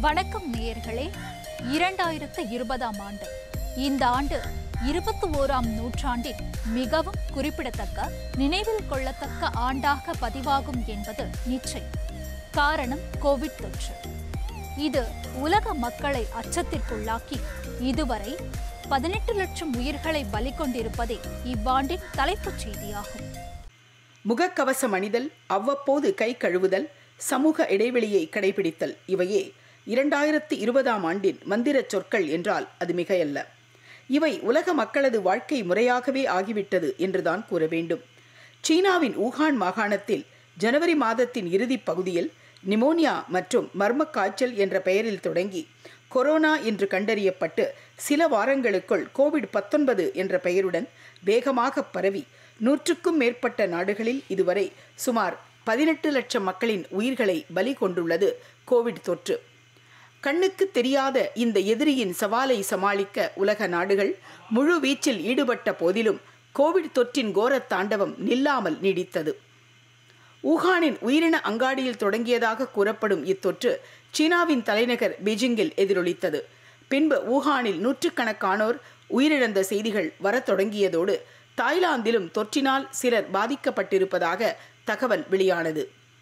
வணக்கம் நேயர்களே இரண்டாயிரத்து இருபதாம் ஆண்டு இந்த ஆண்டு இருபத்தி ஓராம் நூற்றாண்டின் மிகவும் குறிப்பிடத்தக்க நினைவில் கொள்ளத்தக்க ஆண்டாக பதிவாகும் என்பது நிச்சயம் காரணம் கோவிட் தொற்று இது உலக மக்களை அச்சத்திற்குள்ளாக்கி இதுவரை பதினெட்டு லட்சம் உயிர்களை பலி கொண்டிருப்பதே இவ்வாண்டின் தலைப்புச் செய்தியாகும் முகக்கவசம் அணிதல் அவ்வப்போது கை கழுவுதல் சமூக இடைவெளியை கடைபிடித்தல் இவையே இரண்டாயிரத்து இருபதாம் ஆண்டின் மந்திரச் சொற்கள் என்றால் அது மிகையல்ல இவை உலக மக்களது வாழ்க்கை முறையாகவே ஆகிவிட்டது என்றுதான் கூற வேண்டும் சீனாவின் ஊகான் மாகாணத்தில் ஜனவரி மாதத்தின் இறுதிப் பகுதியில் நிமோனியா மற்றும் மர்மக் காய்ச்சல் என்ற பெயரில் தொடங்கி கொரோனா என்று கண்டறியப்பட்டு சில வாரங்களுக்குள் கோவிட் பத்தொன்பது என்ற பெயருடன் வேகமாக பரவி நூற்றுக்கும் மேற்பட்ட நாடுகளில் இதுவரை சுமார் பதினெட்டு லட்சம் மக்களின் உயிர்களை பலி கொண்டுள்ளது கோவிட் தொற்று கண்ணுக்கு தெரியாத இந்த எதிரியின் சவாலை சமாளிக்க உலக நாடுகள் முழு வீச்சில் ஈடுபட்ட போதிலும் கோவிட் தொற்றின் கோரத் தாண்டவம் நில்லாமல் நீடித்தது ஊகானின் உயிரின அங்காடியில் தொடங்கியதாக கூறப்படும் இத்தொற்று சீனாவின் தலைநகர் பீஜிங்கில் எதிரொலித்தது பின்பு ஊகானில் நூற்றுக்கணக்கானோர் உயிரிழந்த செய்திகள் வரத் தொடங்கியதோடு தாய்லாந்திலும் தொற்றினால் சிலர் பாதிக்கப்பட்டிருப்பதாக தகவல் வெளியானது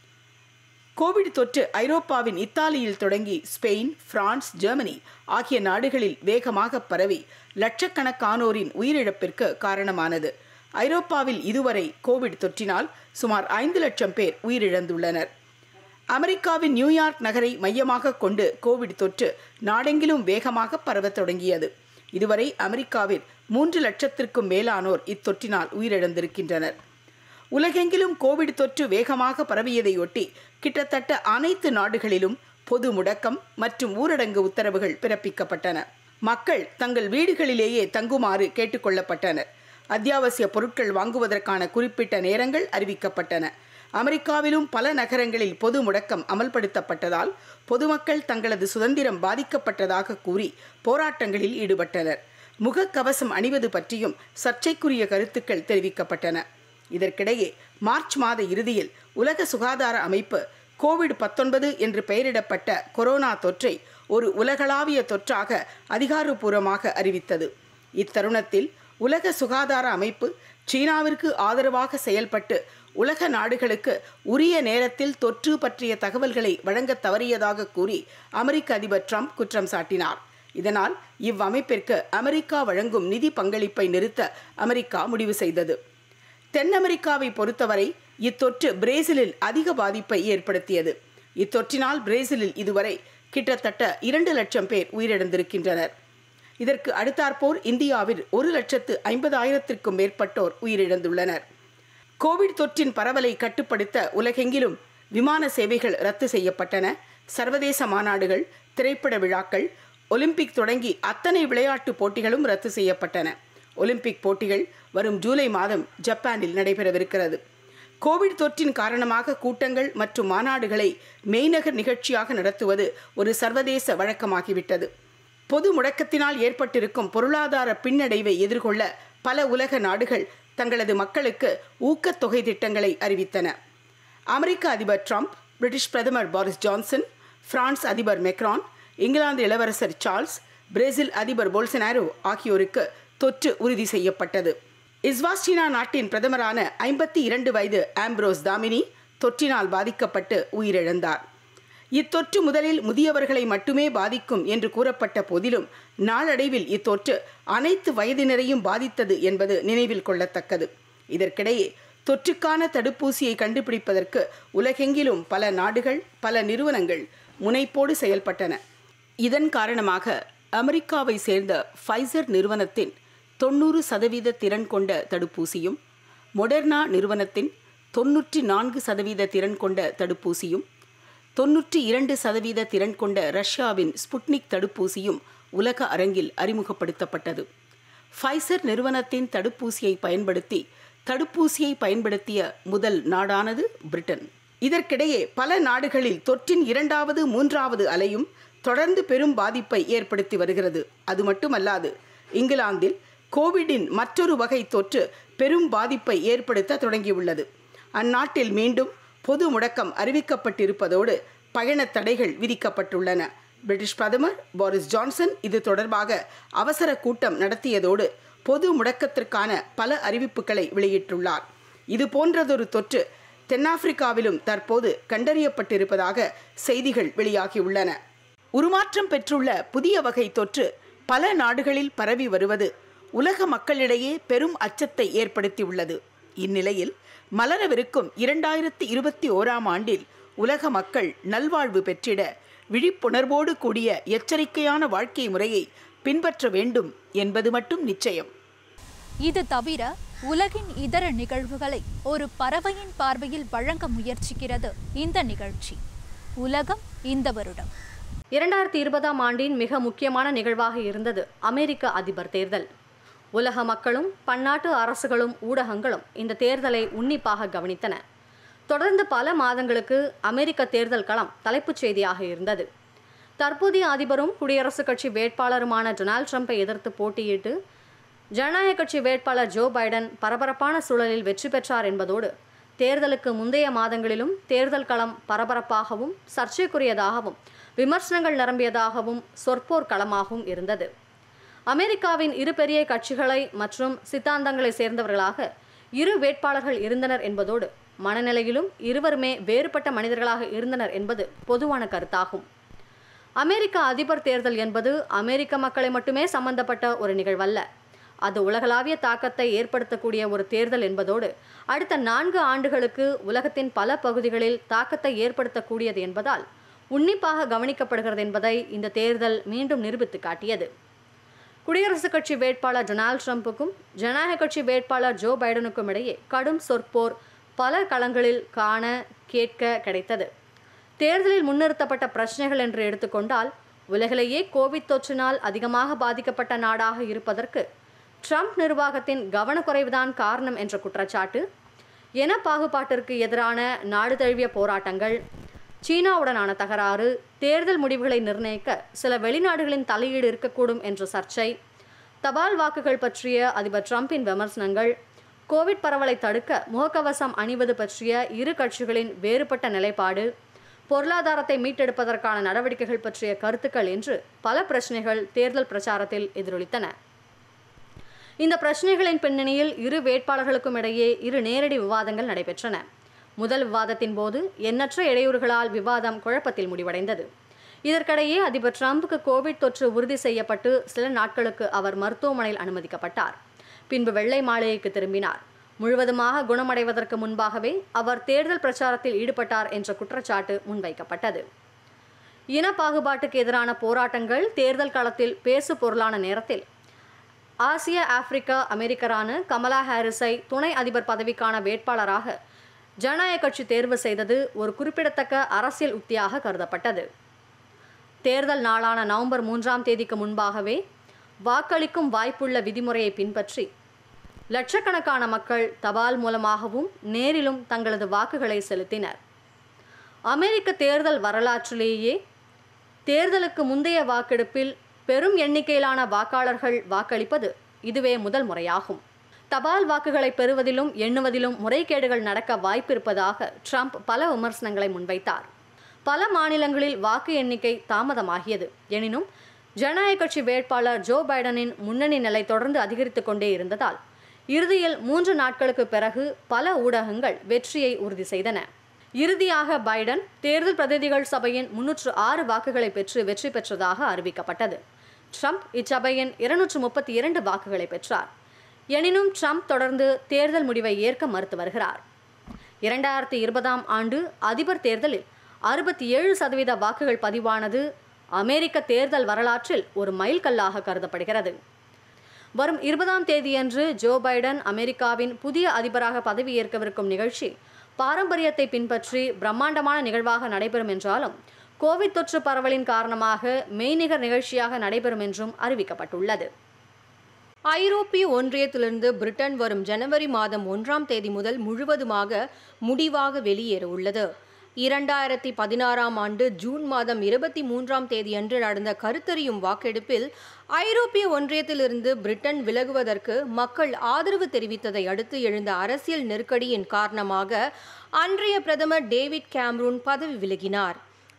கோவிட் தொற்று ஐரோப்பாவின் இத்தாலியில் தொடங்கி ஸ்பெயின் பிரான்ஸ் ஜெர்மனி ஆகிய நாடுகளில் வேகமாக பரவி லட்சக்கணக்கானோரின் உயிரிழப்பிற்கு காரணமானது ஐரோப்பாவில் இதுவரை கோவிட் தொற்றினால் சுமார் ஐந்து லட்சம் பேர் உயிரிழந்துள்ளனர் அமெரிக்காவின் நியூயார்க் நகரை மையமாக கொண்டு கோவிட் தொற்று நாடெங்கிலும் வேகமாக பரவத் தொடங்கியது இதுவரை அமெரிக்காவில் மூன்று லட்சத்திற்கும் மேலானோர் இத்தொற்றினால் உயிரிழந்திருக்கின்றனர் உலகெங்கிலும் கோவிட் தொற்று வேகமாக பரவியதையொட்டி கிட்டத்தட்ட அனைத்து நாடுகளிலும் பொது முடக்கம் மற்றும் ஊரடங்கு உத்தரவுகள் பிறப்பிக்கப்பட்டன மக்கள் தங்கள் வீடுகளிலேயே தங்குமாறு கேட்டுக்கொள்ளப்பட்டனர் அத்தியாவசிய பொருட்கள் வாங்குவதற்கான குறிப்பிட்ட நேரங்கள் அறிவிக்கப்பட்டன அமெரிக்காவிலும் பல நகரங்களில் பொது முடக்கம் அமல்படுத்தப்பட்டதால் பொதுமக்கள் தங்களது சுதந்திரம் பாதிக்கப்பட்டதாக கூறி போராட்டங்களில் ஈடுபட்டனர் முகக்கவசம் அணிவது பற்றியும் சர்ச்சைக்குரிய கருத்துக்கள் தெரிவிக்கப்பட்டன இதற்கிடையே மார்ச் மாத இறுதியில் உலக சுகாதார அமைப்பு கோவிட் பத்தொன்பது என்று பெயரிடப்பட்ட கொரோனா தொற்றை ஒரு உலகளாவிய தொற்றாக அதிகாரப்பூர்வமாக அறிவித்தது இத்தருணத்தில் உலக சுகாதார அமைப்பு சீனாவிற்கு ஆதரவாக செயல்பட்டு உலக நாடுகளுக்கு உரிய நேரத்தில் தொற்று பற்றிய தகவல்களை வழங்க தவறியதாக கூறி அமெரிக்க அதிபர் ட்ரம்ப் குற்றம் சாட்டினார் இதனால் இவ்வமைப்பிற்கு அமெரிக்கா வழங்கும் நிதி பங்களிப்பை நிறுத்த அமெரிக்கா முடிவு செய்தது தென் அமெரிக்காவை பொறுத்தவரை இத்தொற்று பிரேசிலில் அதிக பாதிப்பை ஏற்படுத்தியது இத்தொற்றினால் பிரேசிலில் இதுவரை கிட்டத்தட்ட இரண்டு லட்சம் பேர் உயிரிழந்திருக்கின்றனர் இதற்கு அடுத்தாற்போர் இந்தியாவில் ஒரு லட்சத்து ஐம்பதாயிரத்திற்கும் மேற்பட்டோர் உயிரிழந்துள்ளனர் கோவிட் தொற்றின் பரவலை கட்டுப்படுத்த உலகெங்கிலும் விமான சேவைகள் ரத்து செய்யப்பட்டன சர்வதேச மாநாடுகள் திரைப்பட விழாக்கள் ஒலிம்பிக் தொடங்கி அத்தனை விளையாட்டு போட்டிகளும் ரத்து செய்யப்பட்டன ஒலிம்பிக் போட்டிகள் வரும் ஜூலை மாதம் ஜப்பானில் நடைபெறவிருக்கிறது கோவிட் தொற்றின் காரணமாக கூட்டங்கள் மற்றும் மாநாடுகளை மெய்நகர் நிகழ்ச்சியாக நடத்துவது ஒரு சர்வதேச வழக்கமாகிவிட்டது பொது முடக்கத்தினால் ஏற்பட்டிருக்கும் பொருளாதார பின்னடைவை எதிர்கொள்ள பல உலக நாடுகள் தங்களது மக்களுக்கு ஊக்கத்தொகை திட்டங்களை அறிவித்தன அமெரிக்க அதிபர் ட்ரம்ப் பிரிட்டிஷ் பிரதமர் பாரிஸ் ஜான்சன் பிரான்ஸ் அதிபர் மெக்ரான் இங்கிலாந்து இளவரசர் சார்ல்ஸ் பிரேசில் அதிபர் போல்சனாரோ ஆகியோருக்கு தொற்று உறுதி செய்யப்பட்டது இஸ்வாஸ்டினா நாட்டின் பிரதமரான ஐம்பத்தி இரண்டு வயது ஆம்ப்ரோஸ் தாமினி தொற்றினால் பாதிக்கப்பட்டு உயிரிழந்தார் இத்தொற்று முதலில் முதியவர்களை மட்டுமே பாதிக்கும் என்று கூறப்பட்ட போதிலும் நாளடைவில் இத்தொற்று அனைத்து வயதினரையும் பாதித்தது என்பது நினைவில் கொள்ளத்தக்கது இதற்கிடையே தொற்றுக்கான தடுப்பூசியை கண்டுபிடிப்பதற்கு உலகெங்கிலும் பல நாடுகள் பல நிறுவனங்கள் முனைப்போடு செயல்பட்டன இதன் காரணமாக அமெரிக்காவை சேர்ந்த ஃபைசர் நிறுவனத்தின் தொண்ணூறு சதவீத திறன் கொண்ட தடுப்பூசியும் மொடெர்னா நிறுவனத்தின் தொன்னூற்றி நான்கு சதவீத திறன் கொண்ட தடுப்பூசியும் தொன்னூற்றி இரண்டு சதவீத திறன் கொண்ட ரஷ்யாவின் ஸ்புட்னிக் தடுப்பூசியும் உலக அரங்கில் அறிமுகப்படுத்தப்பட்டது ஃபைசர் நிறுவனத்தின் தடுப்பூசியை பயன்படுத்தி தடுப்பூசியை பயன்படுத்திய முதல் நாடானது பிரிட்டன் இதற்கிடையே பல நாடுகளில் தொற்றின் இரண்டாவது மூன்றாவது அலையும் தொடர்ந்து பெரும் பாதிப்பை ஏற்படுத்தி வருகிறது அது மட்டுமல்லாது இங்கிலாந்தில் கோவிடின் மற்றொரு வகை தொற்று பெரும் பாதிப்பை ஏற்படுத்த தொடங்கியுள்ளது அந்நாட்டில் மீண்டும் பொது முடக்கம் அறிவிக்கப்பட்டிருப்பதோடு பயணத் தடைகள் விதிக்கப்பட்டுள்ளன பிரிட்டிஷ் பிரதமர் போரிஸ் ஜான்சன் இது தொடர்பாக அவசர கூட்டம் நடத்தியதோடு பொது முடக்கத்திற்கான பல அறிவிப்புகளை வெளியிட்டுள்ளார் இது போன்றதொரு தொற்று தென்னாப்பிரிக்காவிலும் தற்போது கண்டறியப்பட்டிருப்பதாக செய்திகள் வெளியாகியுள்ளன உருமாற்றம் பெற்றுள்ள புதிய வகை தொற்று பல நாடுகளில் பரவி வருவது உலக மக்களிடையே பெரும் அச்சத்தை ஏற்படுத்தியுள்ளது இந்நிலையில் மலரவிருக்கும் இரண்டாயிரத்தி இருபத்தி ஓராம் ஆண்டில் உலக மக்கள் நல்வாழ்வு பெற்றிட விழிப்புணர்வோடு கூடிய எச்சரிக்கையான வாழ்க்கை முறையை பின்பற்ற வேண்டும் என்பது மட்டும் நிச்சயம் இது தவிர உலகின் இதர நிகழ்வுகளை ஒரு பறவையின் பார்வையில் வழங்க முயற்சிக்கிறது இந்த நிகழ்ச்சி உலகம் இந்த வருடம் இரண்டாயிரத்தி இருபதாம் ஆண்டின் மிக முக்கியமான நிகழ்வாக இருந்தது அமெரிக்க அதிபர் தேர்தல் உலக மக்களும் பன்னாட்டு அரசுகளும் ஊடகங்களும் இந்த தேர்தலை உன்னிப்பாக கவனித்தன தொடர்ந்து பல மாதங்களுக்கு அமெரிக்க தேர்தல் களம் தலைப்புச் செய்தியாக இருந்தது தற்போதைய அதிபரும் குடியரசுக் கட்சி வேட்பாளருமான டொனால்ட் ட்ரம்பை எதிர்த்து போட்டியிட்டு ஜனநாயக கட்சி வேட்பாளர் ஜோ பைடன் பரபரப்பான சூழலில் வெற்றி பெற்றார் என்பதோடு தேர்தலுக்கு முந்தைய மாதங்களிலும் தேர்தல் களம் பரபரப்பாகவும் சர்ச்சைக்குரியதாகவும் விமர்சனங்கள் நிரம்பியதாகவும் சொற்போர் களமாகவும் இருந்தது அமெரிக்காவின் இரு பெரிய கட்சிகளை மற்றும் சித்தாந்தங்களை சேர்ந்தவர்களாக இரு வேட்பாளர்கள் இருந்தனர் என்பதோடு மனநிலையிலும் இருவருமே வேறுபட்ட மனிதர்களாக இருந்தனர் என்பது பொதுவான கருத்தாகும் அமெரிக்க அதிபர் தேர்தல் என்பது அமெரிக்க மக்களை மட்டுமே சம்பந்தப்பட்ட ஒரு நிகழ்வல்ல அது உலகளாவிய தாக்கத்தை ஏற்படுத்தக்கூடிய ஒரு தேர்தல் என்பதோடு அடுத்த நான்கு ஆண்டுகளுக்கு உலகத்தின் பல பகுதிகளில் தாக்கத்தை ஏற்படுத்தக்கூடியது என்பதால் உன்னிப்பாக கவனிக்கப்படுகிறது என்பதை இந்த தேர்தல் மீண்டும் நிரூபித்து காட்டியது குடியரசுக் கட்சி வேட்பாளர் டொனால்ட் ட்ரம்புக்கும் ஜனநாயக கட்சி வேட்பாளர் ஜோ பைடனுக்கும் இடையே கடும் சொற்போர் பல களங்களில் காண கேட்க கிடைத்தது தேர்தலில் முன்னிறுத்தப்பட்ட பிரச்சனைகள் என்று எடுத்துக்கொண்டால் உலகிலேயே கோவிட் தொற்றினால் அதிகமாக பாதிக்கப்பட்ட நாடாக இருப்பதற்கு ட்ரம்ப் நிர்வாகத்தின் கவனக்குறைவுதான் காரணம் என்ற குற்றச்சாட்டு என பாகுபாட்டிற்கு எதிரான நாடு தழுவிய போராட்டங்கள் சீனாவுடனான தகராறு தேர்தல் முடிவுகளை நிர்ணயிக்க சில வெளிநாடுகளின் தலையீடு இருக்கக்கூடும் என்ற சர்ச்சை தபால் வாக்குகள் பற்றிய அதிபர் ட்ரம்பின் விமர்சனங்கள் கோவிட் பரவலை தடுக்க முகக்கவசம் அணிவது பற்றிய இரு கட்சிகளின் வேறுபட்ட நிலைப்பாடு பொருளாதாரத்தை மீட்டெடுப்பதற்கான நடவடிக்கைகள் பற்றிய கருத்துக்கள் என்று பல பிரச்சனைகள் தேர்தல் பிரச்சாரத்தில் எதிரொலித்தன இந்த பிரச்சனைகளின் பின்னணியில் இரு வேட்பாளர்களுக்கும் இடையே இரு நேரடி விவாதங்கள் நடைபெற்றன முதல் விவாதத்தின் போது எண்ணற்ற இடையூறுகளால் விவாதம் குழப்பத்தில் முடிவடைந்தது இதற்கிடையே அதிபர் டிரம்புக்கு கோவிட் தொற்று உறுதி செய்யப்பட்டு சில நாட்களுக்கு அவர் மருத்துவமனையில் அனுமதிக்கப்பட்டார் பின்பு வெள்ளை மாளிகைக்கு திரும்பினார் முழுவதுமாக குணமடைவதற்கு முன்பாகவே அவர் தேர்தல் பிரச்சாரத்தில் ஈடுபட்டார் என்ற குற்றச்சாட்டு முன்வைக்கப்பட்டது இன பாகுபாட்டுக்கு எதிரான போராட்டங்கள் தேர்தல் களத்தில் பேசு பொருளான நேரத்தில் ஆசிய ஆப்பிரிக்கா அமெரிக்கரான கமலா ஹாரிஸை துணை அதிபர் பதவிக்கான வேட்பாளராக ஜனநாயக கட்சி தேர்வு செய்தது ஒரு குறிப்பிடத்தக்க அரசியல் உத்தியாக கருதப்பட்டது தேர்தல் நாளான நவம்பர் மூன்றாம் தேதிக்கு முன்பாகவே வாக்களிக்கும் வாய்ப்புள்ள விதிமுறையை பின்பற்றி லட்சக்கணக்கான மக்கள் தபால் மூலமாகவும் நேரிலும் தங்களது வாக்குகளை செலுத்தினர் அமெரிக்க தேர்தல் வரலாற்றிலேயே தேர்தலுக்கு முந்தைய வாக்கெடுப்பில் பெரும் எண்ணிக்கையிலான வாக்காளர்கள் வாக்களிப்பது இதுவே முதல் முறையாகும் தபால் வாக்குகளை பெறுவதிலும் எண்ணுவதிலும் முறைகேடுகள் நடக்க வாய்ப்பிருப்பதாக ட்ரம்ப் பல விமர்சனங்களை முன்வைத்தார் பல மாநிலங்களில் வாக்கு எண்ணிக்கை தாமதமாகியது எனினும் ஜனநாயக கட்சி வேட்பாளர் ஜோ பைடனின் முன்னணி நிலை தொடர்ந்து அதிகரித்து கொண்டே இருந்ததால் இறுதியில் மூன்று நாட்களுக்கு பிறகு பல ஊடகங்கள் வெற்றியை உறுதி செய்தன இறுதியாக பைடன் தேர்தல் பிரதிநிதிகள் சபையின் முன்னூற்று ஆறு வாக்குகளை பெற்று வெற்றி பெற்றதாக அறிவிக்கப்பட்டது ட்ரம்ப் இச்சபையின் இருநூற்று முப்பத்தி இரண்டு வாக்குகளை பெற்றார் எனினும் ட்ரம்ப் தொடர்ந்து தேர்தல் முடிவை ஏற்க மறுத்து வருகிறார் இரண்டாயிரத்தி இருபதாம் ஆண்டு அதிபர் தேர்தலில் அறுபத்தி ஏழு சதவீத வாக்குகள் பதிவானது அமெரிக்க தேர்தல் வரலாற்றில் ஒரு மைல்கல்லாக கருதப்படுகிறது வரும் இருபதாம் தேதியன்று ஜோ பைடன் அமெரிக்காவின் புதிய அதிபராக பதவியேற்கவிருக்கும் நிகழ்ச்சி பாரம்பரியத்தை பின்பற்றி பிரம்மாண்டமான நிகழ்வாக நடைபெறும் என்றாலும் கோவிட் தொற்று பரவலின் காரணமாக மெய்நிகர் நிகழ்ச்சியாக நடைபெறும் என்றும் அறிவிக்கப்பட்டுள்ளது ஐரோப்பிய ஒன்றியத்திலிருந்து பிரிட்டன் வரும் ஜனவரி மாதம் ஒன்றாம் தேதி முதல் முழுவதுமாக முடிவாக வெளியேற உள்ளது இரண்டாயிரத்தி பதினாறாம் ஆண்டு ஜூன் மாதம் இருபத்தி மூன்றாம் தேதியன்று நடந்த கருத்தறியும் வாக்கெடுப்பில் ஐரோப்பிய ஒன்றியத்திலிருந்து பிரிட்டன் விலகுவதற்கு மக்கள் ஆதரவு தெரிவித்ததை அடுத்து எழுந்த அரசியல் நெருக்கடியின் காரணமாக அன்றைய பிரதமர் டேவிட் கேம்ரூன் பதவி விலகினார்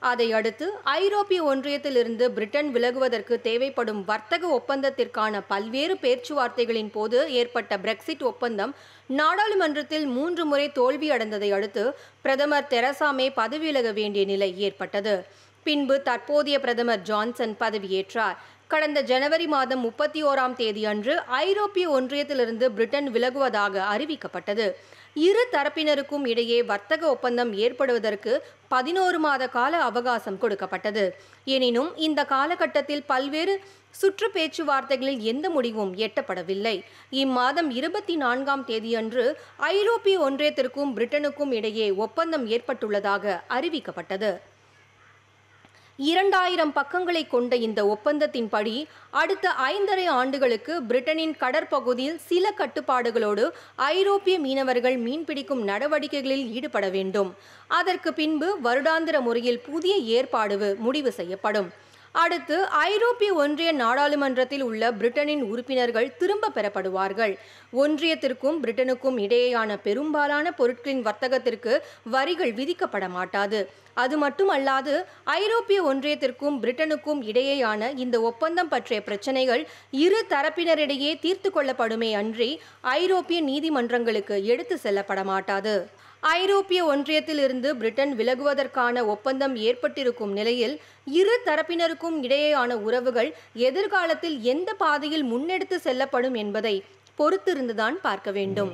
அதை அடுத்து ஐரோப்பிய ஒன்றியத்திலிருந்து பிரிட்டன் விலகுவதற்கு தேவைப்படும் வர்த்தக ஒப்பந்தத்திற்கான பல்வேறு பேச்சுவார்த்தைகளின் போது ஏற்பட்ட பிரெக்சிட் ஒப்பந்தம் நாடாளுமன்றத்தில் மூன்று முறை தோல்வியடைந்ததை அடுத்து பிரதமர் தெரசா மே பதவி விலக வேண்டிய நிலை ஏற்பட்டது பின்பு தற்போதைய பிரதமர் ஜான்சன் பதவியேற்றார் கடந்த ஜனவரி மாதம் முப்பத்தி ஓராம் தேதி அன்று ஐரோப்பிய ஒன்றியத்திலிருந்து பிரிட்டன் விலகுவதாக அறிவிக்கப்பட்டது இரு தரப்பினருக்கும் இடையே வர்த்தக ஒப்பந்தம் ஏற்படுவதற்கு பதினோரு மாத கால அவகாசம் கொடுக்கப்பட்டது எனினும் இந்த காலகட்டத்தில் பல்வேறு சுற்று பேச்சுவார்த்தைகளில் எந்த முடிவும் எட்டப்படவில்லை இம்மாதம் இருபத்தி நான்காம் தேதியன்று ஐரோப்பிய ஒன்றியத்திற்கும் பிரிட்டனுக்கும் இடையே ஒப்பந்தம் ஏற்பட்டுள்ளதாக அறிவிக்கப்பட்டது இரண்டாயிரம் பக்கங்களை கொண்ட இந்த ஒப்பந்தத்தின்படி அடுத்த ஐந்தரை ஆண்டுகளுக்கு பிரிட்டனின் கடற்பகுதியில் சில கட்டுப்பாடுகளோடு ஐரோப்பிய மீனவர்கள் மீன்பிடிக்கும் நடவடிக்கைகளில் ஈடுபட வேண்டும் அதற்கு பின்பு வருடாந்திர முறையில் புதிய ஏற்பாடு முடிவு செய்யப்படும் அடுத்து ஐரோப்பிய ஒன்றிய நாடாளுமன்றத்தில் உள்ள பிரிட்டனின் உறுப்பினர்கள் திரும்ப பெறப்படுவார்கள் ஒன்றியத்திற்கும் பிரிட்டனுக்கும் இடையேயான பெரும்பாலான பொருட்களின் வர்த்தகத்திற்கு வரிகள் விதிக்கப்பட மாட்டாது அது மட்டுமல்லாது ஐரோப்பிய ஒன்றியத்திற்கும் பிரிட்டனுக்கும் இடையேயான இந்த ஒப்பந்தம் பற்றிய பிரச்சனைகள் இரு தரப்பினரிடையே தீர்த்து கொள்ளப்படுமே அன்றி ஐரோப்பிய நீதிமன்றங்களுக்கு எடுத்து செல்லப்பட மாட்டாது ஐரோப்பிய ஒன்றியத்தில் இருந்து பிரிட்டன் விலகுவதற்கான ஒப்பந்தம் ஏற்பட்டிருக்கும் நிலையில் இரு தரப்பினருக்கும் இடையேயான உறவுகள் எதிர்காலத்தில் எந்த பாதையில் முன்னெடுத்து செல்லப்படும் என்பதை பொறுத்திருந்துதான் பார்க்க வேண்டும்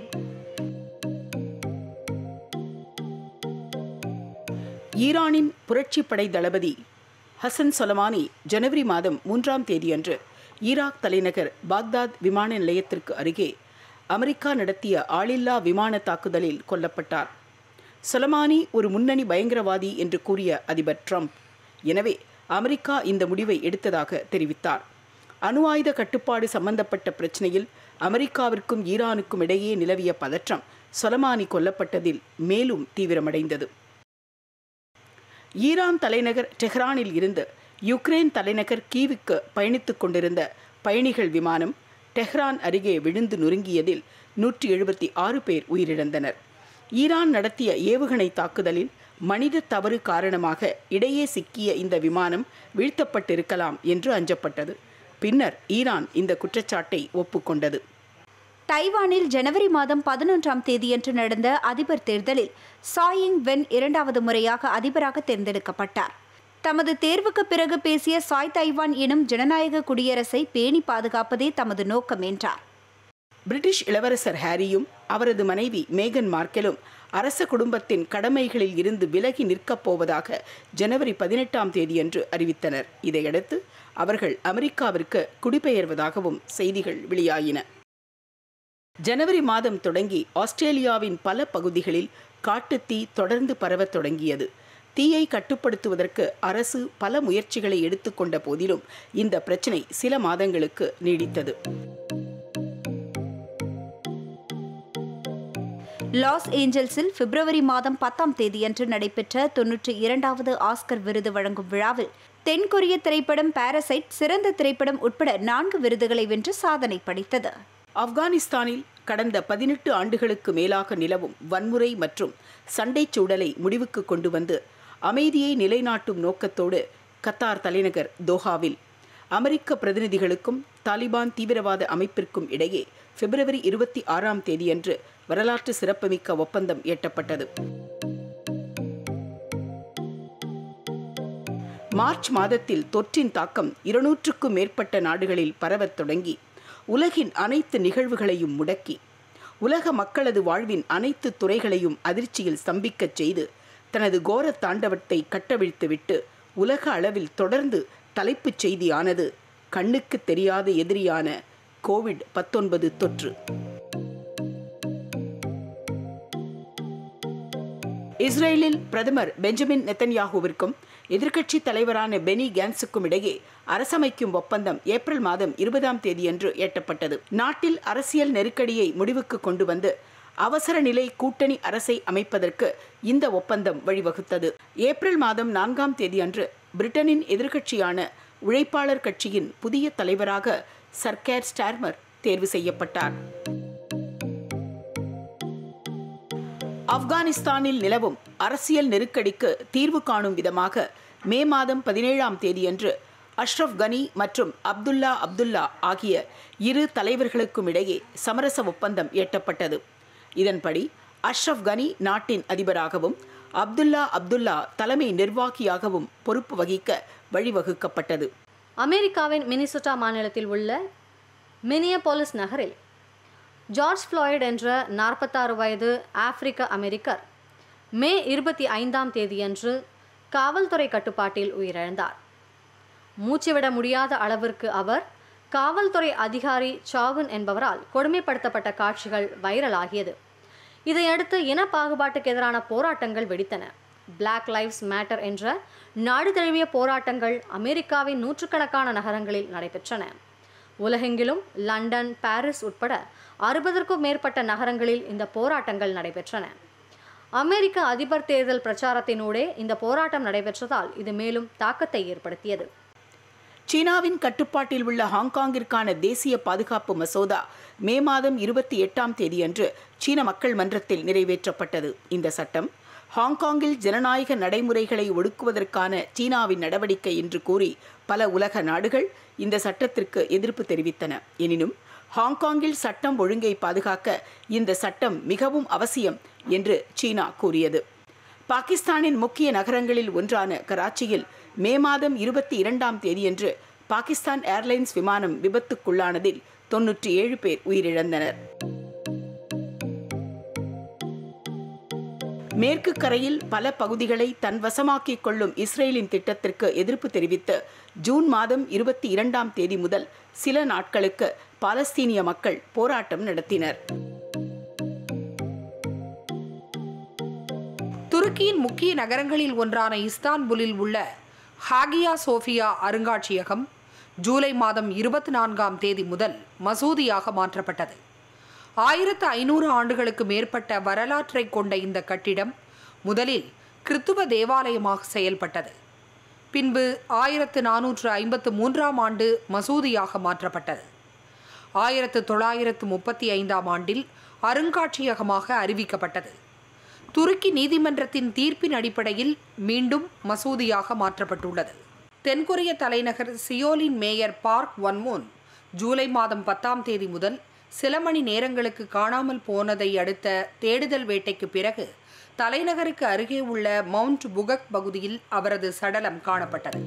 ஈரானின் புரட்சிப்படை தளபதி ஹசன் சொலமானி ஜனவரி மாதம் மூன்றாம் தேதியன்று ஈராக் தலைநகர் பாக்தாத் விமான நிலையத்திற்கு அருகே அமெரிக்கா நடத்திய ஆளில்லா விமான தாக்குதலில் கொல்லப்பட்டார் சொலமானி ஒரு முன்னணி பயங்கரவாதி என்று கூறிய அதிபர் ட்ரம்ப் எனவே அமெரிக்கா இந்த முடிவை எடுத்ததாக தெரிவித்தார் அணு ஆயுத கட்டுப்பாடு சம்பந்தப்பட்ட பிரச்சனையில் அமெரிக்காவிற்கும் ஈரானுக்கும் இடையே நிலவிய பதற்றம் சொலமானி கொல்லப்பட்டதில் மேலும் தீவிரமடைந்தது ஈரான் தலைநகர் டெஹ்ரானில் இருந்து யுக்ரைன் தலைநகர் கீவுக்கு பயணித்துக் கொண்டிருந்த பயணிகள் விமானம் டெஹ்ரான் அருகே விழுந்து நொறுங்கியதில் நூற்றி எழுபத்தி ஆறு பேர் உயிரிழந்தனர் ஈரான் நடத்திய ஏவுகணை தாக்குதலில் மனித தவறு காரணமாக இடையே சிக்கிய இந்த விமானம் வீழ்த்தப்பட்டிருக்கலாம் என்று அஞ்சப்பட்டது பின்னர் ஈரான் இந்த குற்றச்சாட்டை ஒப்புக்கொண்டது தைவானில் ஜனவரி மாதம் பதினொன்றாம் தேதியன்று நடந்த அதிபர் தேர்தலில் சாயிங் வென் இரண்டாவது முறையாக அதிபராக தேர்ந்தெடுக்கப்பட்டார் தமது தேர்வுக்கு பிறகு பேசிய சாய் தைவான் எனும் ஜனநாயக குடியரசை பேணி பாதுகாப்பதே தமது நோக்கம் என்றார் பிரிட்டிஷ் இளவரசர் ஹாரியும் அவரது மனைவி மேகன் மார்க்கெலும் அரச குடும்பத்தின் கடமைகளில் இருந்து விலகி நிற்கப் போவதாக ஜனவரி பதினெட்டாம் தேதியன்று அறிவித்தனர் இதையடுத்து அவர்கள் அமெரிக்காவிற்கு குடிபெயர்வதாகவும் செய்திகள் வெளியாயின ஜனவரி மாதம் தொடங்கி ஆஸ்திரேலியாவின் பல பகுதிகளில் காட்டுத்தீ தொடர்ந்து பரவத் தொடங்கியது தீயை கட்டுப்படுத்துவதற்கு அரசு பல முயற்சிகளை எடுத்துக்கொண்ட போதிலும் இந்த பிரச்சினை சில மாதங்களுக்கு நீடித்தது லாஸ் ஏஞ்சல்ஸில் பிப்ரவரி மாதம் பத்தாம் தேதியன்று நடைபெற்ற தொன்னூற்றி இரண்டாவது ஆஸ்கர் விருது வழங்கும் விழாவில் தென்கொரிய திரைப்படம் பாரசைட் சிறந்த திரைப்படம் உட்பட நான்கு விருதுகளை வென்று சாதனை படைத்தது ஆப்கானிஸ்தானில் கடந்த பதினெட்டு ஆண்டுகளுக்கு மேலாக நிலவும் வன்முறை மற்றும் சண்டைச் சூழலை முடிவுக்கு கொண்டு வந்து அமைதியை நிலைநாட்டும் நோக்கத்தோடு கத்தார் தலைநகர் தோஹாவில் அமெரிக்க பிரதிநிதிகளுக்கும் தாலிபான் தீவிரவாத அமைப்பிற்கும் இடையே பிப்ரவரி இருபத்தி ஆறாம் தேதியன்று வரலாற்று சிறப்புமிக்க ஒப்பந்தம் எட்டப்பட்டது மார்ச் மாதத்தில் தொற்றின் தாக்கம் இருநூற்றுக்கும் மேற்பட்ட நாடுகளில் பரவத் தொடங்கி உலகின் அனைத்து நிகழ்வுகளையும் முடக்கி உலக மக்களது வாழ்வின் அனைத்து துறைகளையும் அதிர்ச்சியில் ஸ்தம்பிக்கச் செய்து தனது கோர தாண்டவத்தை கட்டவிழ்த்துவிட்டு உலக அளவில் தொடர்ந்து தலைப்புச் செய்தியானது கண்ணுக்கு தெரியாத எதிரியான கோவிட் பத்தொன்பது தொற்று இஸ்ரேலில் பிரதமர் பெஞ்சமின் நெத்தன்யாகுவிற்கும் எதிர்க்கட்சி தலைவரான பெனி கேன்ஸுக்கும் இடையே அரசமைக்கும் ஒப்பந்தம் ஏப்ரல் மாதம் இருபதாம் தேதியன்று எட்டப்பட்டது நாட்டில் அரசியல் நெருக்கடியை முடிவுக்கு கொண்டு வந்து அவசர நிலை கூட்டணி அரசை அமைப்பதற்கு இந்த ஒப்பந்தம் வழிவகுத்தது ஏப்ரல் மாதம் நான்காம் தேதியன்று பிரிட்டனின் எதிர்க்கட்சியான உழைப்பாளர் கட்சியின் புதிய தலைவராக சர்கேர் ஸ்டார்மர் தேர்வு செய்யப்பட்டார் ஆப்கானிஸ்தானில் நிலவும் அரசியல் நெருக்கடிக்கு தீர்வு காணும் விதமாக மே மாதம் பதினேழாம் தேதியன்று அஷ்ரப் கனி மற்றும் அப்துல்லா அப்துல்லா ஆகிய இரு தலைவர்களுக்கும் இடையே சமரச ஒப்பந்தம் எட்டப்பட்டது இதன்படி அஷ்ரப் கனி நாட்டின் அதிபராகவும் அப்துல்லா அப்துல்லா தலைமை நிர்வாகியாகவும் பொறுப்பு வகிக்க வழிவகுக்கப்பட்டது அமெரிக்காவின் மினிசோட்டா மாநிலத்தில் உள்ள மினியபோலிஸ் நகரில் ஜார்ஜ் ஃப்ளாய்ட் என்ற நாற்பத்தாறு வயது ஆப்பிரிக்க அமெரிக்கர் மே இருபத்தி ஐந்தாம் தேதியன்று காவல்துறை கட்டுப்பாட்டில் உயிரிழந்தார் மூச்சுவிட முடியாத அளவிற்கு அவர் காவல்துறை அதிகாரி சாவுன் என்பவரால் கொடுமைப்படுத்தப்பட்ட காட்சிகள் வைரலாகியது இதையடுத்து இன பாகுபாட்டுக்கு எதிரான போராட்டங்கள் வெடித்தன பிளாக் லைவ்ஸ் மேட்டர் என்ற நாடு தழுவிய போராட்டங்கள் அமெரிக்காவின் நூற்றுக்கணக்கான நகரங்களில் நடைபெற்றன உலகெங்கிலும் லண்டன் பாரிஸ் உட்பட அறுபதற்கும் மேற்பட்ட நகரங்களில் இந்த போராட்டங்கள் நடைபெற்றன அமெரிக்க அதிபர் தேர்தல் பிரச்சாரத்தினூடே இந்த போராட்டம் நடைபெற்றதால் இது மேலும் தாக்கத்தை ஏற்படுத்தியது சீனாவின் கட்டுப்பாட்டில் உள்ள ஹாங்காங்கிற்கான தேசிய பாதுகாப்பு மசோதா மே மாதம் இருபத்தி எட்டாம் தேதியன்று சீன மக்கள் மன்றத்தில் நிறைவேற்றப்பட்டது இந்த சட்டம் ஹாங்காங்கில் ஜனநாயக நடைமுறைகளை ஒடுக்குவதற்கான சீனாவின் நடவடிக்கை என்று கூறி பல உலக நாடுகள் இந்த சட்டத்திற்கு எதிர்ப்பு தெரிவித்தன எனினும் ஹாங்காங்கில் சட்டம் ஒழுங்கை பாதுகாக்க இந்த சட்டம் மிகவும் அவசியம் என்று சீனா கூறியது பாகிஸ்தானின் முக்கிய நகரங்களில் ஒன்றான கராச்சியில் மே மாதம் இருபத்தி இரண்டாம் தேதியன்று பாகிஸ்தான் ஏர்லைன்ஸ் விமானம் விபத்துக்குள்ளானதில் தொன்னூற்றி ஏழு பேர் உயிரிழந்தனர் மேற்கு கரையில் பல பகுதிகளை தன் வசமாக்கிக் கொள்ளும் இஸ்ரேலின் திட்டத்திற்கு எதிர்ப்பு தெரிவித்து ஜூன் மாதம் இருபத்தி இரண்டாம் தேதி முதல் சில நாட்களுக்கு பாலஸ்தீனிய மக்கள் போராட்டம் நடத்தினர் துருக்கியின் முக்கிய நகரங்களில் ஒன்றான இஸ்தான்புலில் உள்ள ஹாகியா சோஃபியா அருங்காட்சியகம் ஜூலை மாதம் இருபத்தி நான்காம் தேதி முதல் மசூதியாக மாற்றப்பட்டது ஆயிரத்து ஐநூறு ஆண்டுகளுக்கு மேற்பட்ட வரலாற்றை கொண்ட இந்த கட்டிடம் முதலில் கிறித்துவ தேவாலயமாக செயல்பட்டது பின்பு ஆயிரத்து நானூற்று ஐம்பத்து மூன்றாம் ஆண்டு மசூதியாக மாற்றப்பட்டது ஆயிரத்து தொள்ளாயிரத்து முப்பத்தி ஐந்தாம் ஆண்டில் அருங்காட்சியகமாக அறிவிக்கப்பட்டது துருக்கி நீதிமன்றத்தின் தீர்ப்பின் அடிப்படையில் மீண்டும் மசூதியாக மாற்றப்பட்டுள்ளது தென்கொரிய தலைநகர் சியோலின் மேயர் பார்க் ஒன்மோன் ஜூலை மாதம் பத்தாம் தேதி முதல் சில மணி நேரங்களுக்கு காணாமல் போனதை அடுத்த தேடுதல் வேட்டைக்கு பிறகு தலைநகருக்கு அருகே உள்ள மவுண்ட் புகக் பகுதியில் அவரது சடலம் காணப்பட்டது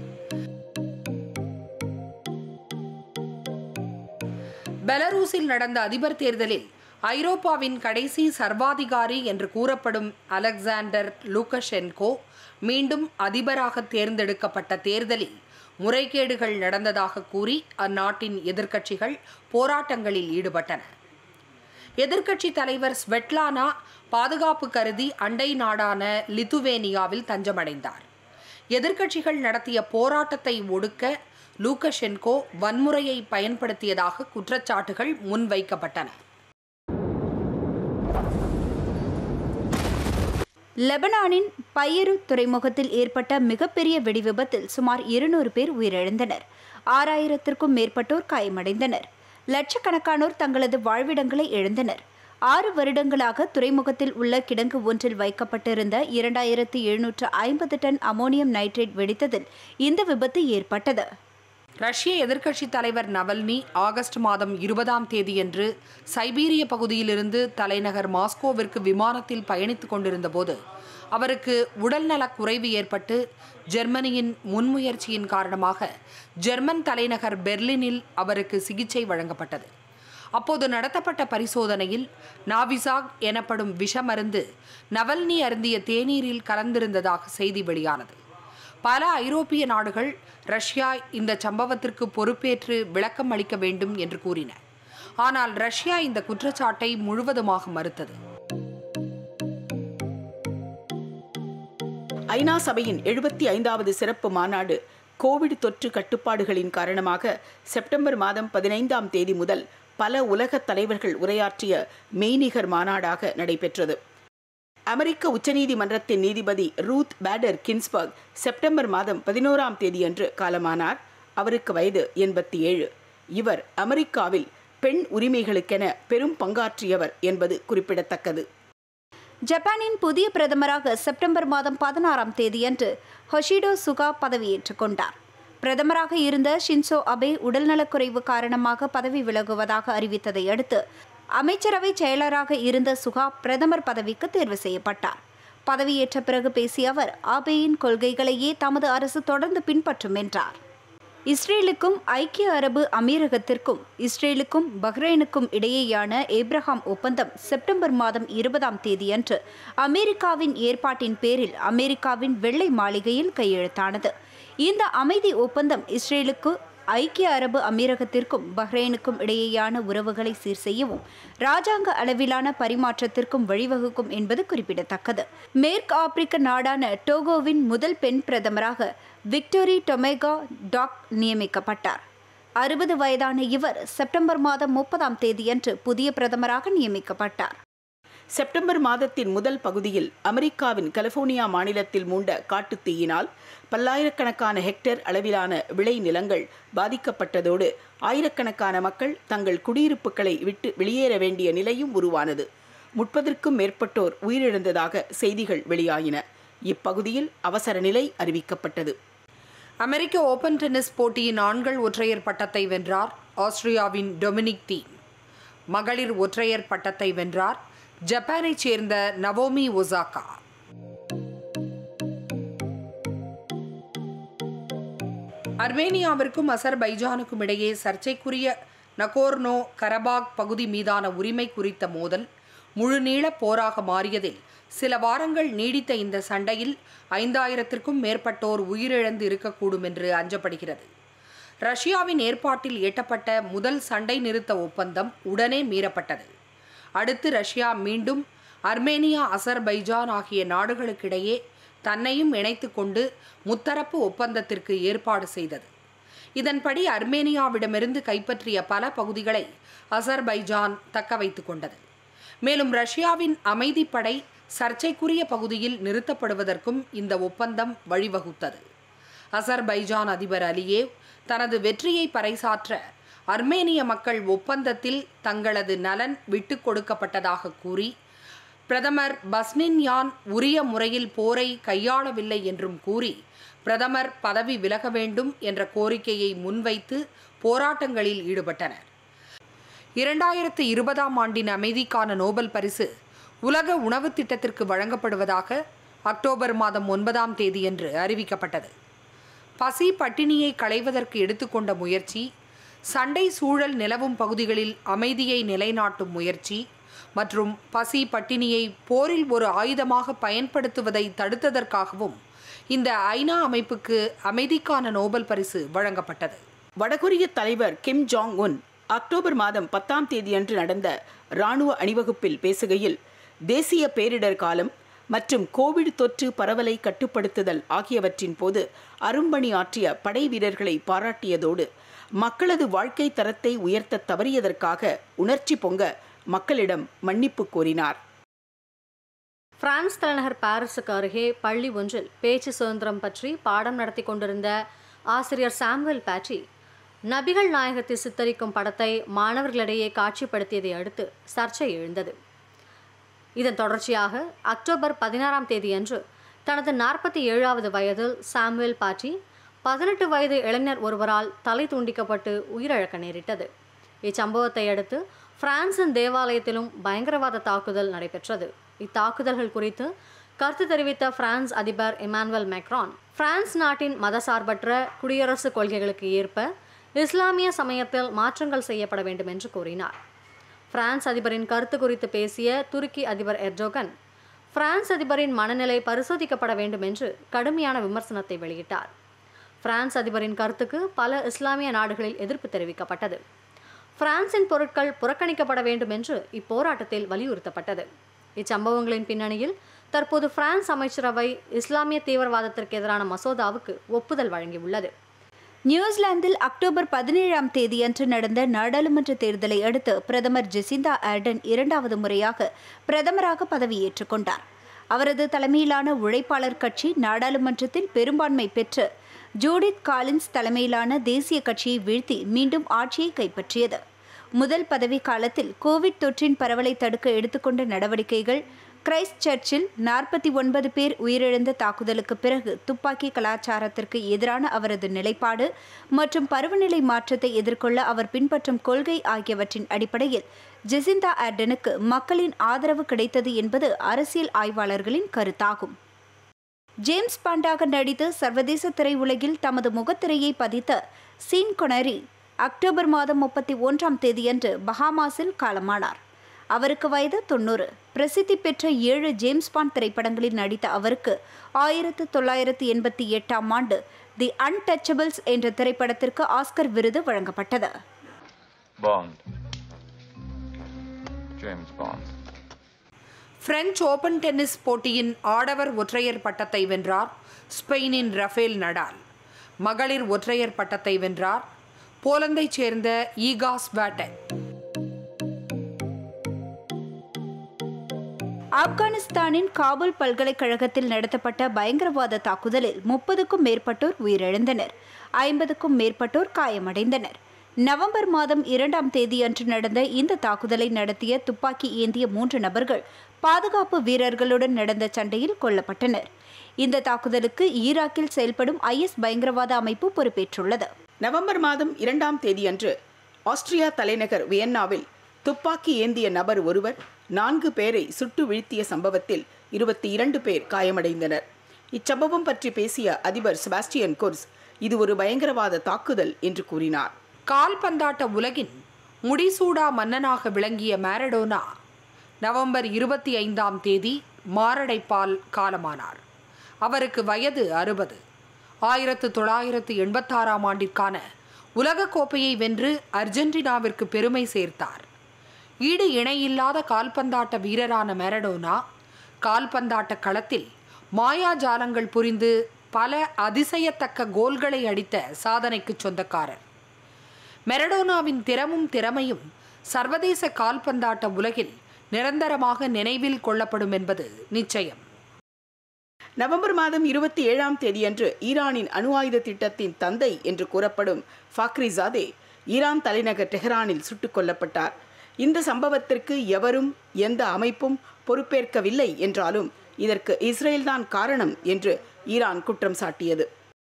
பெலரூஸில் நடந்த அதிபர் தேர்தலில் ஐரோப்பாவின் கடைசி சர்வாதிகாரி என்று கூறப்படும் அலெக்சாண்டர் லூகஷென்கோ மீண்டும் அதிபராக தேர்ந்தெடுக்கப்பட்ட தேர்தலில் முறைகேடுகள் நடந்ததாக கூறி அந்நாட்டின் எதிர்க்கட்சிகள் போராட்டங்களில் ஈடுபட்டன எதிர்க்கட்சி தலைவர் ஸ்வெட்லானா பாதுகாப்பு கருதி அண்டை நாடான லித்துவேனியாவில் தஞ்சமடைந்தார் எதிர்க்கட்சிகள் நடத்திய போராட்டத்தை ஒடுக்க லூகஷென்கோ வன்முறையை பயன்படுத்தியதாக குற்றச்சாட்டுகள் முன்வைக்கப்பட்டன லெபனானின் பையரு துறைமுகத்தில் ஏற்பட்ட மிகப்பெரிய வெடிவிபத்தில் சுமார் இருநூறு பேர் உயிரிழந்தனர் ஆறாயிரத்திற்கும் மேற்பட்டோர் காயமடைந்தனர் லட்சக்கணக்கானோர் தங்களது வாழ்விடங்களை இழந்தனர் ஆறு வருடங்களாக துறைமுகத்தில் உள்ள கிடங்கு ஒன்றில் வைக்கப்பட்டிருந்த இரண்டாயிரத்து எழுநூற்று ஐம்பது டன் அமோனியம் நைட்ரேட் வெடித்ததில் இந்த விபத்து ஏற்பட்டது ரஷ்ய எதிர்க்கட்சி தலைவர் நவல்னி ஆகஸ்ட் மாதம் இருபதாம் தேதியன்று சைபீரிய பகுதியிலிருந்து தலைநகர் மாஸ்கோவிற்கு விமானத்தில் பயணித்துக் கொண்டிருந்த போது அவருக்கு உடல்நலக் குறைவு ஏற்பட்டு ஜெர்மனியின் முன்முயற்சியின் காரணமாக ஜெர்மன் தலைநகர் பெர்லினில் அவருக்கு சிகிச்சை வழங்கப்பட்டது அப்போது நடத்தப்பட்ட பரிசோதனையில் நாவிசாக் எனப்படும் விஷமருந்து நவல்னி அருந்திய தேநீரில் கலந்திருந்ததாக செய்தி வெளியானது பல ஐரோப்பிய நாடுகள் ரஷ்யா இந்த சம்பவத்திற்கு பொறுப்பேற்று விளக்கம் அளிக்க வேண்டும் என்று கூறின ஆனால் ரஷ்யா இந்த குற்றச்சாட்டை முழுவதுமாக மறுத்தது ஐநா சபையின் எழுபத்தி ஐந்தாவது சிறப்பு மாநாடு கோவிட் தொற்று கட்டுப்பாடுகளின் காரணமாக செப்டம்பர் மாதம் பதினைந்தாம் தேதி முதல் பல உலக தலைவர்கள் உரையாற்றிய மெய்நிகர் மாநாடாக நடைபெற்றது அமெரிக்க உச்சநீதிமன்றத்தின் நீதிபதி ரூத் பேடர் கின்ஸ்பர்க் செப்டம்பர் மாதம் பதினோராம் தேதியன்று காலமானார் அவருக்கு வயது எண்பத்தி ஏழு இவர் அமெரிக்காவில் பெண் உரிமைகளுக்கென பெரும் பங்காற்றியவர் என்பது குறிப்பிடத்தக்கது ஜப்பானின் புதிய பிரதமராக செப்டம்பர் மாதம் பதினாறாம் தேதியன்று ஹொஷிடோ சுகா பதவியேற்றுக் கொண்டார் பிரதமராக இருந்த ஷின்சோ அபே உடல்நலக்குறைவு காரணமாக பதவி விலகுவதாக அறிவித்ததை அடுத்து அமைச்சரவை செயலராக இருந்த சுகா பிரதமர் பதவிக்கு தேர்வு செய்யப்பட்டார் பதவியேற்ற பிறகு பேசிய அவர் ஆபேயின் கொள்கைகளையே தமது அரசு தொடர்ந்து பின்பற்றும் என்றார் இஸ்ரேலுக்கும் ஐக்கிய அரபு அமீரகத்திற்கும் இஸ்ரேலுக்கும் பஹ்ரைனுக்கும் இடையேயான ஏப்ரஹாம் ஒப்பந்தம் செப்டம்பர் மாதம் இருபதாம் தேதியன்று அமெரிக்காவின் ஏற்பாட்டின் பேரில் அமெரிக்காவின் வெள்ளை மாளிகையில் கையெழுத்தானது இந்த அமைதி ஒப்பந்தம் இஸ்ரேலுக்கு ஐக்கிய அரபு அமீரகத்திற்கும் பஹ்ரைனுக்கும் இடையேயான உறவுகளை சீர் செய்யவும் ராஜாங்க அளவிலான பரிமாற்றத்திற்கும் வழிவகுக்கும் என்பது குறிப்பிடத்தக்கது மேற்கு ஆப்பிரிக்க நாடான டோகோவின் முதல் பெண் பிரதமராக விக்டோரி டொமேகா டாக் நியமிக்கப்பட்டார் அறுபது வயதான இவர் செப்டம்பர் மாதம் முப்பதாம் தேதியன்று புதிய பிரதமராக நியமிக்கப்பட்டார் செப்டம்பர் மாதத்தின் முதல் பகுதியில் அமெரிக்காவின் கலிபோர்னியா மாநிலத்தில் மூண்ட காட்டுத் தீயினால் பல்லாயிரக்கணக்கான ஹெக்டேர் அளவிலான விளை நிலங்கள் பாதிக்கப்பட்டதோடு ஆயிரக்கணக்கான மக்கள் தங்கள் குடியிருப்புகளை விட்டு வெளியேற வேண்டிய நிலையும் உருவானது முப்பதற்கும் மேற்பட்டோர் உயிரிழந்ததாக செய்திகள் வெளியாயின இப்பகுதியில் அவசர நிலை அறிவிக்கப்பட்டது அமெரிக்க ஓபன் டென்னிஸ் போட்டியின் ஆண்கள் ஒற்றையர் பட்டத்தை வென்றார் ஆஸ்திரியாவின் டொமினிக் தீம் மகளிர் ஒற்றையர் பட்டத்தை வென்றார் ஜப்பானைச் சேர்ந்த நவோமி ஒசாகா அர்மேனியாவிற்கும் அசர்பைஜானுக்கும் இடையே சர்ச்சைக்குரிய நகோர்னோ கரபாக் பகுதி மீதான உரிமை குறித்த மோதல் முழுநீள போராக மாறியதில் சில வாரங்கள் நீடித்த இந்த சண்டையில் ஐந்தாயிரத்திற்கும் மேற்பட்டோர் உயிரிழந்து இருக்கக்கூடும் என்று அஞ்சப்படுகிறது ரஷ்யாவின் ஏற்பாட்டில் எட்டப்பட்ட முதல் சண்டை நிறுத்த ஒப்பந்தம் உடனே மீறப்பட்டது அடுத்து ரஷ்யா மீண்டும் அர்மேனியா அசர்பைஜான் ஆகிய நாடுகளுக்கிடையே தன்னையும் இணைத்து கொண்டு முத்தரப்பு ஒப்பந்தத்திற்கு ஏற்பாடு செய்தது இதன்படி அர்மேனியாவிடமிருந்து கைப்பற்றிய பல பகுதிகளை அசர்பைஜான் தக்க வைத்து கொண்டது மேலும் ரஷ்யாவின் அமைதிப்படை சர்ச்சைக்குரிய பகுதியில் நிறுத்தப்படுவதற்கும் இந்த ஒப்பந்தம் வழிவகுத்தது அசர்பைஜான் அதிபர் அலியேவ் தனது வெற்றியை பறைசாற்ற அர்மேனிய மக்கள் ஒப்பந்தத்தில் தங்களது நலன் விட்டு கொடுக்கப்பட்டதாக கூறி பிரதமர் பஸ்னின்யான் உரிய முறையில் போரை கையாளவில்லை என்றும் கூறி பிரதமர் பதவி விலக வேண்டும் என்ற கோரிக்கையை முன்வைத்து போராட்டங்களில் ஈடுபட்டனர் இரண்டாயிரத்து இருபதாம் ஆண்டின் அமைதிக்கான நோபல் பரிசு உலக உணவு திட்டத்திற்கு வழங்கப்படுவதாக அக்டோபர் மாதம் ஒன்பதாம் தேதியன்று அறிவிக்கப்பட்டது பசி பட்டினியை களைவதற்கு எடுத்துக்கொண்ட முயற்சி சண்டை சூழல் நிலவும் பகுதிகளில் அமைதியை நிலைநாட்டும் முயற்சி மற்றும் பசி பட்டினியை போரில் ஒரு ஆயுதமாக பயன்படுத்துவதை தடுத்ததற்காகவும் இந்த ஐநா அமைப்புக்கு அமைதிக்கான நோபல் பரிசு வழங்கப்பட்டது வடகொரிய தலைவர் கிம் ஜாங் உன் அக்டோபர் மாதம் பத்தாம் தேதியன்று நடந்த இராணுவ அணிவகுப்பில் பேசுகையில் தேசிய பேரிடர் காலம் மற்றும் கோவிட் தொற்று பரவலை கட்டுப்படுத்துதல் ஆகியவற்றின் போது அரும்பணி ஆற்றிய படை வீரர்களை பாராட்டியதோடு மக்களது வாழ்க்கை தரத்தை உயர்த்த தவறியதற்காக உணர்ச்சி பொங்க மக்களிடம் மன்னிப்பு கோரினார் பிரான்ஸ் தலைநகர் பாரிஸுக்கு அருகே பள்ளி ஒன்றில் பேச்சு சுதந்திரம் பற்றி பாடம் நடத்தி கொண்டிருந்த ஆசிரியர் சாமுவேல் பேட்ரி நபிகள் நாயகத்தை சித்தரிக்கும் படத்தை மாணவர்களிடையே காட்சிப்படுத்தியதை அடுத்து சர்ச்சை எழுந்தது இதன் தொடர்ச்சியாக அக்டோபர் பதினாறாம் தேதியன்று தனது நாற்பத்தி ஏழாவது வயதில் சாமுவேல் பாட்டி பதினெட்டு வயது இளைஞர் ஒருவரால் தலை துண்டிக்கப்பட்டு உயிரிழக்க நேரிட்டது இச்சம்பவத்தை அடுத்து பிரான்சின் தேவாலயத்திலும் பயங்கரவாத தாக்குதல் நடைபெற்றது இத்தாக்குதல்கள் குறித்து கருத்து தெரிவித்த பிரான்ஸ் அதிபர் இமானுவல் மேக்ரான் பிரான்ஸ் நாட்டின் மதசார்பற்ற குடியரசு கொள்கைகளுக்கு ஏற்ப இஸ்லாமிய சமயத்தில் மாற்றங்கள் செய்யப்பட வேண்டும் என்று கூறினார் பிரான்ஸ் அதிபரின் கருத்து குறித்து பேசிய துருக்கி அதிபர் எர்டோகன் பிரான்ஸ் அதிபரின் மனநிலை பரிசோதிக்கப்பட வேண்டும் என்று கடுமையான விமர்சனத்தை வெளியிட்டார் பிரான்ஸ் அதிபரின் கருத்துக்கு பல இஸ்லாமிய நாடுகளில் எதிர்ப்பு தெரிவிக்கப்பட்டது பிரான்சின் பொருட்கள் புறக்கணிக்கப்பட வேண்டும் என்று இப்போராட்டத்தில் வலியுறுத்தப்பட்டது இச்சம்பவங்களின் பின்னணியில் தற்போது பிரான்ஸ் அமைச்சரவை இஸ்லாமிய தீவிரவாதத்திற்கு எதிரான மசோதாவுக்கு ஒப்புதல் வழங்கியுள்ளது நியூசிலாந்தில் அக்டோபர் பதினேழாம் தேதியன்று நடந்த நாடாளுமன்ற தேர்தலை அடுத்து பிரதமர் ஜெசிந்தா ஆர்டன் இரண்டாவது முறையாக பிரதமராக பதவியேற்றுக் கொண்டார் அவரது தலைமையிலான உழைப்பாளர் கட்சி நாடாளுமன்றத்தில் பெரும்பான்மை பெற்று ஜூடித் காலின்ஸ் தலைமையிலான தேசிய கட்சியை வீழ்த்தி மீண்டும் ஆட்சியை கைப்பற்றியது முதல் பதவி காலத்தில் கோவிட் தொற்றின் பரவலை தடுக்க எடுத்துக்கொண்ட நடவடிக்கைகள் கிரைஸ்ட் சர்ச்சில் நாற்பத்தி ஒன்பது பேர் உயிரிழந்த தாக்குதலுக்கு பிறகு துப்பாக்கி கலாச்சாரத்திற்கு எதிரான அவரது நிலைப்பாடு மற்றும் பருவநிலை மாற்றத்தை எதிர்கொள்ள அவர் பின்பற்றும் கொள்கை ஆகியவற்றின் அடிப்படையில் ஜெசிந்தா ஆர்டனுக்கு மக்களின் ஆதரவு கிடைத்தது என்பது அரசியல் ஆய்வாளர்களின் கருத்தாகும் ஜேம்ஸ் பாண்டாக நடித்து சர்வதேச திரையுலகில் தமது முகத்திரையை பதித்த சீன் கொனரி அக்டோபர் மாதம் முப்பத்தி ஒன்றாம் தேதியன்று பஹாமாஸில் காலமானார் அவருக்கு வயது தொண்ணூறு பிரசித்தி பெற்ற ஏழு ஜேம்ஸ் பாண்ட் திரைப்படங்களில் நடித்த அவருக்கு ஆயிரத்து தொள்ளாயிரத்து எண்பத்தி எட்டாம் ஆண்டு தி அன்டச்சபிள்ஸ் என்ற திரைப்படத்திற்கு ஆஸ்கர் விருது வழங்கப்பட்டது Bond. James Bond. French open tennis போட்டியின் ஆடவர் ஒற்றையர் பட்டத்தை வென்றார் ஸ்பெயினின் ரஃபேல் நடால் மகளிர் ஒற்றையர் பட்டத்தை வென்றார் போலந்தைச் சேர்ந்த ஈகாஸ் வேட்டன் ஆப்கானிஸ்தானின் காபூல் பல்கலைக்கழகத்தில் நடத்தப்பட்ட பயங்கரவாத தாக்குதலில் முப்பதுக்கும் மேற்பட்டோர் உயிரிழந்தனர் ஐம்பதுக்கும் மேற்பட்டோர் காயமடைந்தனர் நவம்பர் மாதம் இரண்டாம் தேதியன்று நடந்த இந்த தாக்குதலை நடத்திய துப்பாக்கி ஏந்திய மூன்று நபர்கள் பாதுகாப்பு வீரர்களுடன் நடந்த சண்டையில் கொல்லப்பட்டனர் இந்த தாக்குதலுக்கு ஈராக்கில் செயல்படும் ஐஎஸ் பயங்கரவாத அமைப்பு பொறுப்பேற்றுள்ளது நவம்பர் மாதம் இரண்டாம் தேதியன்று ஆஸ்திரியா தலைநகர் வியன்னாவில் துப்பாக்கி ஏந்திய நபர் ஒருவர் நான்கு பேரை சுட்டு வீழ்த்திய சம்பவத்தில் இருபத்தி இரண்டு பேர் காயமடைந்தனர் இச்சம்பவம் பற்றி பேசிய அதிபர் செபாஸ்டியன் குர்ஸ் இது ஒரு பயங்கரவாத தாக்குதல் என்று கூறினார் கால்பந்தாட்ட உலகின் முடிசூடா மன்னனாக விளங்கிய மாரடோனா நவம்பர் இருபத்தி ஐந்தாம் தேதி மாரடைப்பால் காலமானார் அவருக்கு வயது அறுபது ஆயிரத்து தொள்ளாயிரத்து எண்பத்தாறாம் ஆண்டிற்கான உலகக்கோப்பையை வென்று அர்ஜென்டினாவிற்கு பெருமை சேர்த்தார் ஈடு இணையில்லாத கால்பந்தாட்ட வீரரான மேரடோனா கால்பந்தாட்ட களத்தில் மாயாஜாலங்கள் புரிந்து பல அதிசயத்தக்க கோல்களை அடித்த சாதனைக்கு சொந்தக்காரர் மெரடோனாவின் திறமும் திறமையும் சர்வதேச கால்பந்தாட்ட உலகில் நிரந்தரமாக நினைவில் கொள்ளப்படும் என்பது நிச்சயம் நவம்பர் மாதம் இருபத்தி ஏழாம் தேதியன்று ஈரானின் அணு ஆயுத திட்டத்தின் தந்தை என்று கூறப்படும் ஃபாக்ரிசாதே ஈரான் தலைநகர் டெஹ்ரானில் சுட்டுக் கொல்லப்பட்டார் இந்த சம்பவத்திற்கு எவரும் எந்த அமைப்பும் பொறுப்பேற்கவில்லை என்றாலும் இதற்கு இஸ்ரேல்தான் காரணம் என்று ஈரான் குற்றம் சாட்டியது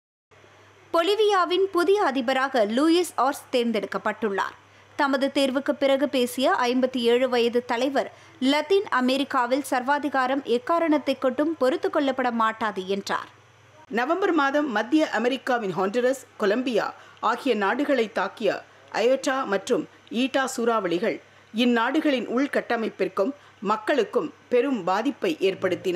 பொலிவியாவின் புதிய அதிபராக லூயிஸ் ஆர்ஸ் தேர்ந்தெடுக்கப்பட்டுள்ளார் தமது தேர்வுக்கு பிறகு பேசிய ஐம்பத்தி ஏழு வயது தலைவர் லத்தீன் அமெரிக்காவில் சர்வாதிகாரம் எக்காரணத்தை கொண்டும் பொறுத்து கொள்ளப்பட மாட்டாது என்றார் நவம்பர் மாதம் மத்திய அமெரிக்காவின் ஹாண்டரஸ் கொலம்பியா ஆகிய நாடுகளை தாக்கிய அயோட்டா மற்றும் ஈட்டா சூறாவளிகள் இந்நாடுகளின் உள்கட்டமைப்பிற்கும் மக்களுக்கும் பெரும் பாதிப்பை ஏற்படுத்தின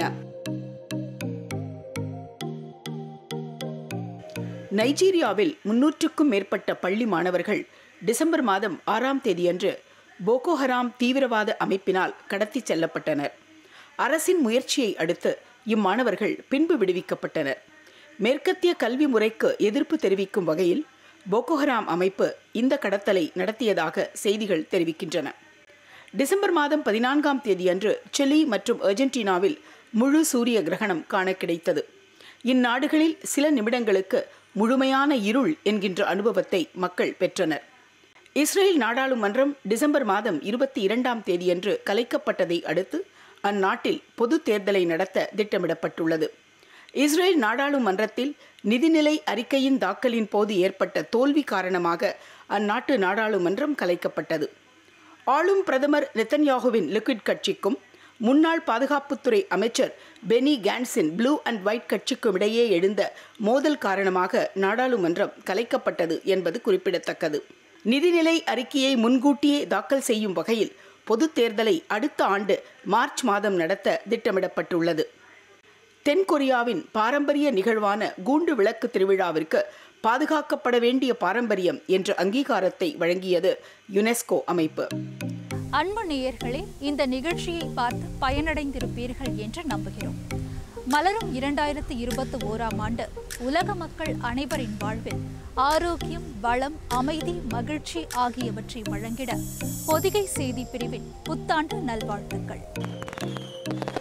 நைஜீரியாவில் முன்னூற்றுக்கும் மேற்பட்ட பள்ளி மாணவர்கள் டிசம்பர் மாதம் ஆறாம் தேதியன்று போகோ ஹராம் தீவிரவாத அமைப்பினால் கடத்திச் செல்லப்பட்டனர் அரசின் முயற்சியை அடுத்து இம்மாணவர்கள் பின்பு விடுவிக்கப்பட்டனர் மேற்கத்திய கல்வி முறைக்கு எதிர்ப்பு தெரிவிக்கும் வகையில் போகோ ஹராம் அமைப்பு இந்த கடத்தலை நடத்தியதாக செய்திகள் தெரிவிக்கின்றன டிசம்பர் மாதம் பதினான்காம் தேதியன்று சிலி மற்றும் அர்ஜென்டினாவில் முழு சூரிய கிரகணம் காண கிடைத்தது இந்நாடுகளில் சில நிமிடங்களுக்கு முழுமையான இருள் என்கின்ற அனுபவத்தை மக்கள் பெற்றனர் இஸ்ரேல் நாடாளுமன்றம் டிசம்பர் மாதம் இருபத்தி இரண்டாம் தேதியன்று கலைக்கப்பட்டதை அடுத்து அந்நாட்டில் பொது தேர்தலை நடத்த திட்டமிடப்பட்டுள்ளது இஸ்ரேல் நாடாளுமன்றத்தில் நிதிநிலை அறிக்கையின் தாக்கலின் போது ஏற்பட்ட தோல்வி காரணமாக அந்நாட்டு நாடாளுமன்றம் கலைக்கப்பட்டது ஆளும் பிரதமர் நெத்தன்யாகுவின் லிக்விட் கட்சிக்கும் முன்னாள் பாதுகாப்புத்துறை அமைச்சர் பெனி கேன்ஸின் ப்ளூ அண்ட் ஒயிட் கட்சிக்கும் இடையே எழுந்த மோதல் காரணமாக நாடாளுமன்றம் கலைக்கப்பட்டது என்பது குறிப்பிடத்தக்கது நிதிநிலை அறிக்கையை முன்கூட்டியே தாக்கல் செய்யும் வகையில் பொது தேர்தலை அடுத்த ஆண்டு மார்ச் மாதம் நடத்த திட்டமிடப்பட்டுள்ளது தென்கொரியாவின் பாரம்பரிய நிகழ்வான கூண்டு விளக்கு திருவிழாவிற்கு பாதுகாக்கப்பட வேண்டிய பாரம்பரியம் என்ற அங்கீகாரத்தை வழங்கியது யுனெஸ்கோ அமைப்பு அன்பு நேயர்களே இந்த நிகழ்ச்சியை பார்த்து பயனடைந்திருப்பீர்கள் என்று நம்புகிறோம் மலரும் இரண்டாயிரத்து இருபத்தி ஓராம் ஆண்டு உலக மக்கள் அனைவரின் வாழ்வில் ஆரோக்கியம் வளம் அமைதி மகிழ்ச்சி ஆகியவற்றை வழங்கிட பொதிகை செய்தி பிரிவின் புத்தாண்டு நல்வாழ்த்துக்கள்